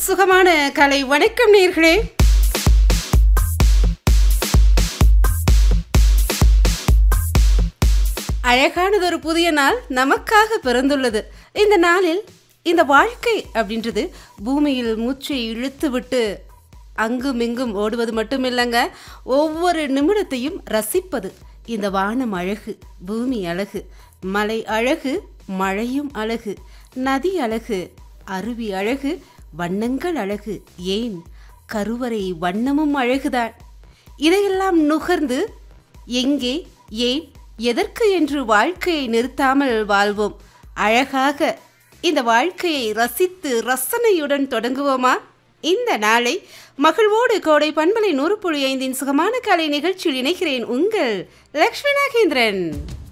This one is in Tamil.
சுகமான கலை வணக்கம் நேர்களே அழகானதொரு புதிய நாள் நமக்காக பிறந்துள்ளது இந்த நாளில் இந்த வாழ்க்கை அப்படின்றது பூமியில் மூச்சை இழுத்து விட்டு அங்கும் இங்கும் ஓடுவது மட்டுமில்லைங்க ஒவ்வொரு நிமிடத்தையும் ரசிப்பது இந்த வானம் அழகு பூமி அழகு மலை அழகு மழையும் அழகு நதி அழகு அருவி அழகு வண்ணங்கள் அழகு ஏன் கருவறை வண்ணமும் அழகுதான் இதையெல்லாம் நுகர்ந்து எங்கே ஏன் எதற்கு என்று வாழ்க்கையை நிறுத்தாமல் வாழ்வோம் அழகாக இந்த வாழ்க்கையை ரசித்து ரசனையுடன் தொடங்குவோமா இந்த நாளை மகிழ்வோடு கோடை பண்பலை நூறு புள்ளி ஐந்தின் சுகமான கலை நிகழ்ச்சியில் இணைகிறேன் உங்கள் லக்ஷ்மி நாகேந்திரன்